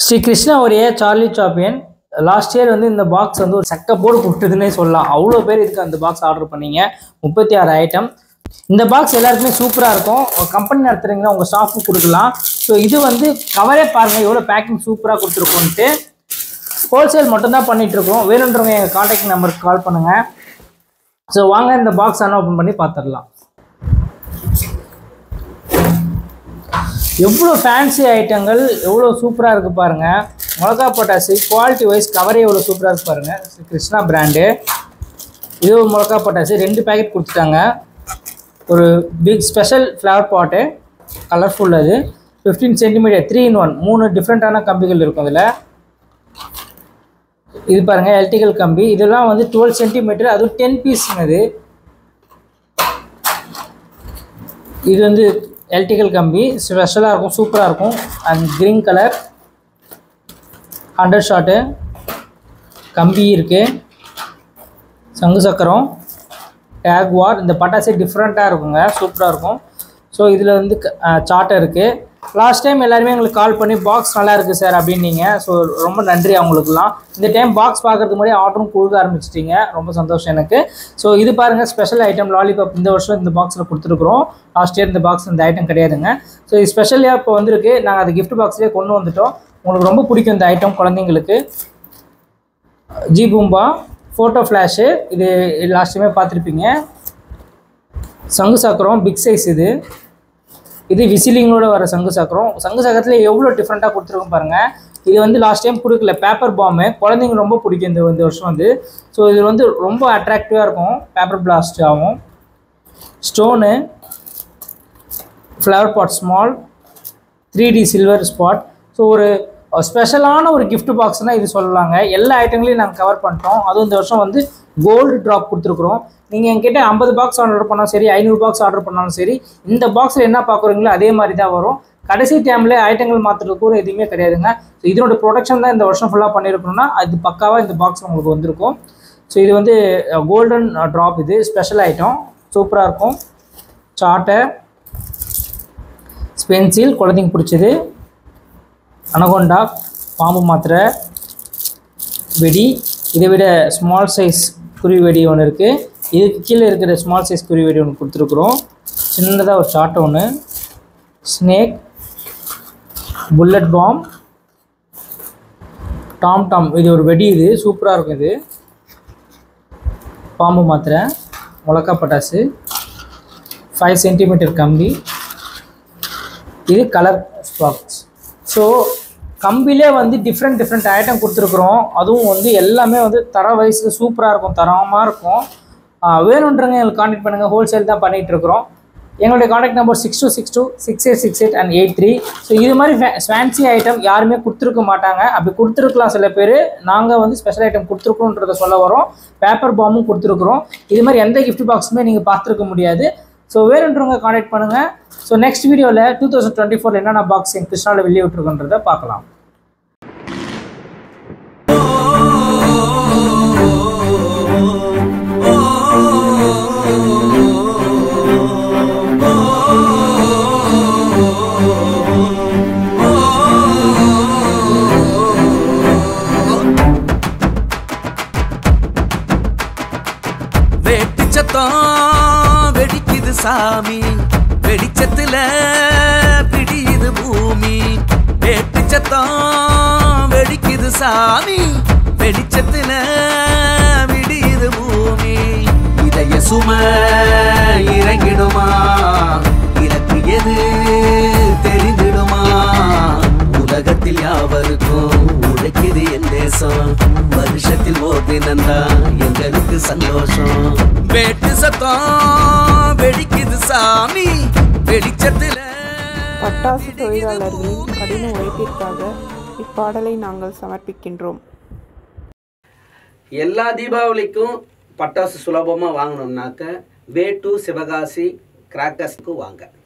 ஸ்ரீ கிருஷ்ணா ஒரே Charlie சாப்பியன் last year வந்து இந்த பாக்ஸ் வந்து ஒரு சக்க போர்டு கொடுத்ததுன்னே சொல்லலாம் அவ்வளோ பேர் இதுக்கு அந்த பாக்ஸ் ஆர்டர் பண்ணீங்க முப்பத்தி ஆறு ஐட்டம் இந்த பாக்ஸ் எல்லாருக்குமே சூப்பராக இருக்கும் கம்பெனி நடத்துறீங்கன்னா உங்கள் ஸ்டாஃபுக்கு கொடுக்கலாம் ஸோ இது வந்து கவரே பாருங்கள் எவ்வளோ பேக்கிங் சூப்பராக கொடுத்துருக்கோன்ட்டு ஹோல்சேல் மட்டும்தான் பண்ணிட்டு இருக்கோம் வேணுன்றவங்க எங்கள் காண்டாக்ட் நம்பருக்கு கால் பண்ணுங்கள் ஸோ வாங்க இந்த பாக்ஸ் ஆனால் ஓப்பன் பண்ணி பார்த்துடலாம் எவ்வளோ ஃபேன்சி ஐட்டங்கள் எவ்வளோ சூப்பராக இருக்குது பாருங்கள் மிளகா பட்டாசு குவாலிட்டி வைஸ் கவரே எவ்வளோ சூப்பராக இருக்கு பாருங்கள் ஸ்ரீ கிருஷ்ணா பிராண்டு இது ஒரு மிளகா பட்டாசு ரெண்டு பேக்கெட் கொடுத்துட்டாங்க ஒரு big special flower pot colourful அது fifteen centimetre three in one மூணு டிஃப்ரெண்ட்டான கம்பிகள் இருக்கும் இதில் இது பாருங்கள் எலக்ட்ரிக்கல் கம்பி இதெல்லாம் வந்து டுவெல் சென்டிமீட்டர் அதுவும் டென் பீஸ்ங்க இது இது வந்து எலக்ட்ரிக்கல் கம்பி ஸ்பெஷலாக இருக்கும் சூப்பராக இருக்கும் and green colour hundred shot கம்பி இருக்குது சங்கு சக்கரம் டேக் வார் இந்த பட்டாசே டிஃப்ரெண்ட்டாக இருக்குங்க சூப்பராக இருக்கும் ஸோ இதில் வந்து சார்ட்டர் இருக்குது லாஸ்ட் டைம் எல்லாருமே எங்களுக்கு கால் பண்ணி பாக்ஸ் நல்லா இருக்குது சார் அப்படின்னீங்க ஸோ ரொம்ப நன்றி அவங்களுக்குலாம் இந்த டைம் பாக்ஸ் பார்க்கறதுக்கு முன்னாடி ஆர்டரும் கொடுக்க ஆரம்பிச்சிட்டிங்க ரொம்ப சந்தோஷம் எனக்கு ஸோ இது பாருங்கள் ஸ்பெஷல் ஐட்டம் லாலிபாப் இந்த வருஷம் இந்த பாக்ஸில் கொடுத்துருக்குறோம் லாஸ்ட் இயர் இந்த பாக்ஸ் இந்த ஐட்டம் கிடையாதுங்க ஸோ இது ஸ்பெஷலியாக இப்போ வந்திருக்கு நாங்கள் அது கிஃப்ட் பாக்ஸ்லேயே கொண்டு வந்துட்டோம் உங்களுக்கு ரொம்ப பிடிக்கும் இந்த ஐட்டம் குழந்தைங்களுக்கு ஜி பூம்பா ஃபோட்டோ ஃப்ளாஷு இது லாஸ்ட் டைமே பார்த்துருப்பீங்க சங்கு சக்கரம் பிக் சைஸ் இது இது விசிலிங்கோட வர சங்கு சக்கரம் சங்கு சக்கரத்தில் எவ்வளோ டிஃப்ரெண்ட்டாக கொடுத்துருக்கோம் பாருங்கள் இது வந்து லாஸ்ட் டைம் கொடுக்கல பேப்பர் பாம்பு குழந்தைங்க ரொம்ப பிடிக்கும் இந்த இந்த வருஷம் வந்து ஸோ இது வந்து ரொம்ப அட்ராக்டிவாக இருக்கும் பேப்பர் பிளாஸ்ட் ஆகும் stone flower pot small three D silver spot so ஒரு ஸ்பெஷலான ஒரு gift பாக்ஸ்னால் இது சொல்லலாங்க எல்லா ஐட்டங்களையும் நாங்கள் கவர் பண்ணிட்டோம் அதுவும் இந்த வருஷம் வந்து கோல்டு ட்ராப் கொடுத்துருக்குறோம் நீங்கள் என்கிட்ட ஐம்பது பாக்ஸ் ஆர்டர் பண்ணாலும் சரி ஐநூறு பாக்ஸ் ஆர்டர் பண்ணாலும் சரி இந்த பாக்ஸில் என்ன பார்க்குறீங்களோ அதே மாதிரி தான் வரும் கடைசி டைமில் ஐட்டங்கள் மாற்றுறதுக்கு கூட எதுவுமே கிடையாதுங்க ஸோ இதனோட ப்ரொடக்ஷன் தான் இந்த வருஷம் ஃபுல்லாக பண்ணியிருக்கணும்னா அது பக்காவாக இந்த பாக்ஸ் உங்களுக்கு வந்திருக்கும் ஸோ இது வந்து கோல்டன் ட்ராப் இது ஸ்பெஷல் ஐட்டம் சூப்பராக இருக்கும் சார்ட்டர் பென்சில் குழந்தைங்க பிடிச்சது அனகொண்டா பாம்பு மாத்திரை வெடி இதை விட ஸ்மால் சைஸ் குருவி வெடி ஒன்று இருக்குது இதுக்கு கீழே இருக்கிற ஸ்மால் சைஸ் குருவி வெடி ஒன்று கொடுத்துருக்குறோம் சின்னதாக ஒரு சாட்டை ஒன்று ஸ்னேக் புல்லட் பாம் டாம் டாம் இது ஒரு வெடி இது சூப்பராக இருக்கும் இது பாம்பு மாத்திரை மிளகா பட்டாசு ஃபைவ் சென்டிமீட்டர் கம்பி இது கலர் பாக்ஸ் ஸோ கம்பிலே வந்து டிஃப்ரெண்ட் டிஃப்ரெண்ட் ஐட்டம் கொடுத்துருக்குறோம் அதுவும் வந்து எல்லாமே வந்து தர வயசுக்கு சூப்பராக இருக்கும் தரமாக இருக்கும் ஆஹ் வேணுன்றவங்க எங்களுக்கு காண்டாக்ட் பண்ணுங்கள் ஹோல்சேல் தான் பண்ணிகிட்டு இருக்கிறோம் எங்களுடைய contact number six two six two six eight six eight and eight three so இது மாதிரி ஃபேன்சி ஐட்டம் யாருமே கொடுத்துருக்க மாட்டாங்க அப்படி கொடுத்துருக்கலாம் சில பேர் நாங்கள் வந்து ஸ்பெஷல் ஐட்டம் கொடுத்துருக்கோன்றத சொல்ல வரோம் பேப்பர் பாம்பும் கொடுத்துருக்குறோம் இது மாதிரி எந்த gift பாக்ஸுமே நீங்கள் பார்த்துருக்க முடியாது ஸோ வேணுன்றவங்க காண்டாக்ட் பண்ணுங்கள் ஸோ நெக்ஸ்ட் வீடியோவில் டூ தௌசண்ட் டுவெண்ட்டி ஃபோர் என்னென்ன பாக்ஸ் எங்கள் கிருஷ்ணாவில் வெளியே விட்டுருக்குன்றதை பார்க்கலாம் வேட்டு சத்தம் வெடிக்குது சாமி வெடிச்சத்துல பிடியுது பூமி வேட்டு சத்தம் வெடிக்குது சாமி வெடிச்சத்துல விடியுது பூமி இதய சும இறங்கிடுமா இலக்கு எது தெரிந்திடுமா உலகத்தில் யாவருக்கும் உழைக்குது என் தேசம் வருஷத்தில் ஓர் தினம்தான் எங்களுக்கு சந்தோஷம் வேட்டு சத்தம் வெடிக்குது சாமி வெளிச்சத்துல பட்டாசு தொழிலாளர்களின் கடின உழைப்பிற்காக இப்பாடலை நாங்கள் சமர்ப்பிக்கின்றோம் எல்லா தீபாவளிக்கும் பட்டாசு சுலபமாக வாங்கணும்னாக்க வே டு சிவகாசி கிராக்கர்ஸ்க்கு வாங்க